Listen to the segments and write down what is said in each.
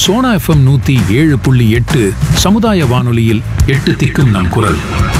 Sona FM நூத்தி ஏழு புள்ளி எட்டு சமுதாய வானொலியில் எட்டு திக்கும் நம் குரல்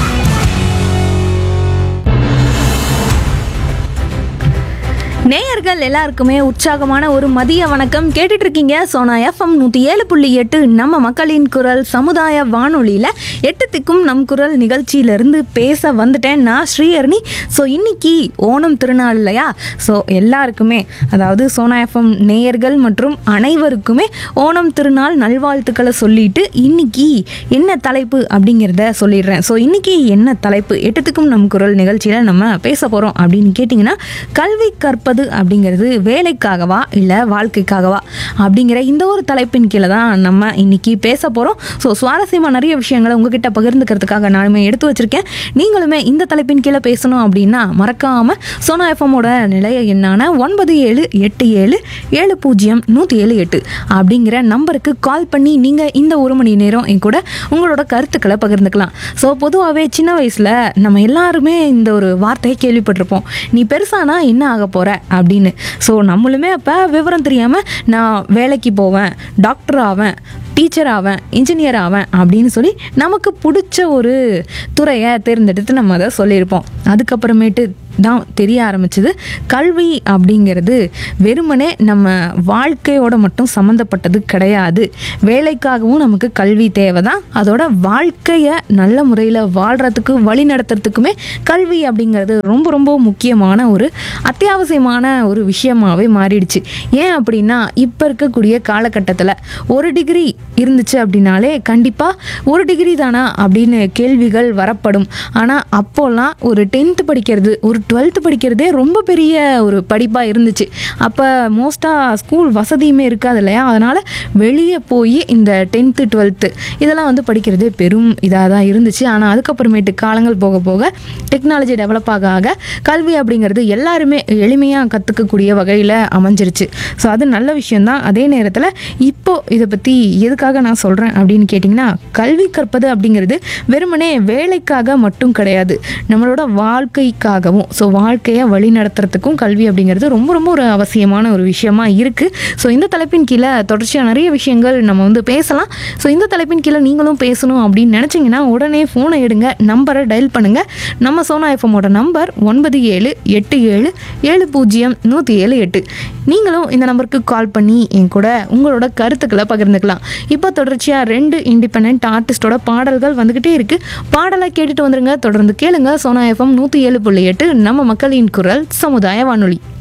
நேயர்கள் எல்லாருக்குமே உற்சாகமான ஒரு மதிய வணக்கம் கேட்டுட்டு இருக்கீங்க சோனா எஃப்எம் நூற்றி ஏழு புள்ளி எட்டு நம்ம மக்களின் குரல் சமுதாய வானொலியில் எட்டு திக்கும் நம் குரல் நிகழ்ச்சியிலேருந்து பேச வந்துட்டேன் நான் ஸ்ரீஹரணி ஸோ இன்னைக்கு ஓணம் திருநாள் இல்லையா ஸோ எல்லாருக்குமே அதாவது சோனா எஃப்எம் நேயர்கள் மற்றும் அனைவருக்குமே ஓணம் திருநாள் நல்வாழ்த்துக்களை சொல்லிட்டு இன்னைக்கு என்ன தலைப்பு அப்படிங்கிறத சொல்லிடுறேன் ஸோ இன்னைக்கு என்ன தலைப்பு எட்டுத்துக்கும் நம் குரல் நிகழ்ச்சியில் நம்ம பேச போகிறோம் அப்படின்னு கேட்டிங்கன்னா கல்வி கற்பது அப்படிங்கிறது வேலைக்காகவா இல்லை வாழ்க்கைக்காகவா அப்படிங்கிற இந்த ஒரு தலைப்பின் கீழே தான் நம்ம இன்னைக்கு பேச போகிறோம் ஸோ சுவாரஸ்யமாக நிறைய விஷயங்களை உங்ககிட்ட பகிர்ந்துக்கிறதுக்காக நானுமே எடுத்து வச்சிருக்கேன் நீங்களுமே இந்த தலைப்பின் கீழே பேசணும் அப்படின்னா மறக்காமல் சோனா எஃப்எம்மோட நிலைய எண்ணான ஒன்பது ஏழு எட்டு ஏழு ஏழு பூஜ்ஜியம் நூற்றி ஏழு எட்டு அப்படிங்கிற நம்பருக்கு கால் பண்ணி நீங்கள் இந்த ஒரு மணி நேரம் என் கூட உங்களோட கருத்துக்களை பகிர்ந்துக்கலாம் ஸோ பொதுவாகவே சின்ன வயசில் நம்ம எல்லாருமே இந்த ஒரு வார்த்தையை கேள்விப்பட்டிருப்போம் நீ பெருசானா என்ன ஆக போகிற அப்படின்னு ஸோ நம்மளுமே அப்போ விவரம் தெரியாமல் நான் வேலைக்கு போவேன் டாக்டர் ஆவேன் டீச்சர் ஆவேன் இன்ஜினியர் ஆவேன் அப்படின்னு சொல்லி நமக்கு பிடிச்ச ஒரு துறையை தேர்ந்தெடுத்து நம்ம அதை சொல்லியிருப்போம் அதுக்கப்புறமேட்டு தான் தெரிய ஆரம்பிச்சது கல்வி அப்படிங்கிறது வெறுமனே நம்ம வாழ்க்கையோட மட்டும் சம்மந்தப்பட்டது கிடையாது வேலைக்காகவும் நமக்கு கல்வி தேவை தான் அதோட வாழ்க்கையை நல்ல முறையில் வாழ்கிறதுக்கு வழி நடத்துறதுக்குமே கல்வி அப்படிங்கிறது ரொம்ப ரொம்ப முக்கியமான ஒரு அத்தியாவசியமான ஒரு விஷயமாவே மாறிடுச்சு ஏன் அப்படின்னா இப்போ இருக்கக்கூடிய காலகட்டத்தில் ஒரு டிகிரி இருந்துச்சு அப்படின்னாலே கண்டிப்பாக ஒரு டிகிரி தானா அப்படின்னு கேள்விகள் வரப்படும் ஆனால் அப்போல்லாம் ஒரு டென்த்து படிக்கிறது ஒரு டுவெல்த்து படிக்கிறதே ரொம்ப பெரிய ஒரு படிப்பாக இருந்துச்சு அப்போ மோஸ்ட்டாக ஸ்கூல் வசதியுமே இருக்காது இல்லையா அதனால் வெளியே போய் இந்த டென்த்து டுவெல்த்து இதெல்லாம் வந்து படிக்கிறதே பெரும் இதாக தான் இருந்துச்சு ஆனால் அதுக்கப்புறமேட்டு காலங்கள் போக போக டெக்னாலஜி டெவலப் ஆக ஆக கல்வி அப்படிங்கிறது எல்லாருமே எளிமையாக கற்றுக்கக்கூடிய வகையில் அமைஞ்சிருச்சு ஸோ அது நல்ல விஷயந்தான் அதே நேரத்தில் இப்போ இதை பற்றி எதுக்காக நான் சொல்கிறேன் அப்படின்னு கேட்டிங்கன்னா கல்வி கற்பது அப்படிங்கிறது வெறுமனே வேலைக்காக மட்டும் கிடையாது நம்மளோட வாழ்க்கைக்காகவும் ஸோ வாழ்க்கையை வழி நடத்துறதுக்கும் கல்வி அப்படிங்கிறது ரொம்ப ரொம்ப ஒரு அவசியமான ஒரு விஷயமா இருக்குது ஸோ இந்த தலைப்பின் கீழே தொடர்ச்சியாக நிறைய விஷயங்கள் நம்ம வந்து பேசலாம் ஸோ இந்த தலைப்பின் கீழே நீங்களும் பேசணும் அப்படின்னு நினச்சிங்கன்னா உடனே ஃபோனை எடுங்க நம்பரை டயல் பண்ணுங்கள் நம்ம சோனா எஃப்எம்மோட நம்பர் ஒன்பது ஏழு எட்டு ஏழு ஏழு பூஜ்ஜியம் நூற்றி ஏழு எட்டு நீங்களும் இந்த நம்பருக்கு கால் பண்ணி என் கூட உங்களோட கருத்துக்களை பகிர்ந்துக்கலாம் இப்போ தொடர்ச்சியாக ரெண்டு இண்டிபெண்ட் ஆர்டிஸ்டோட பாடல்கள் வந்துக்கிட்டே இருக்குது பாடலை கேட்டுட்டு வந்துருங்க தொடர்ந்து கேளுங்க சோனா எஃப்எம் நூற்றி ஏழு புள்ளி எட்டு நம்ம மக்களின் குரல் சமுதாய வானொலி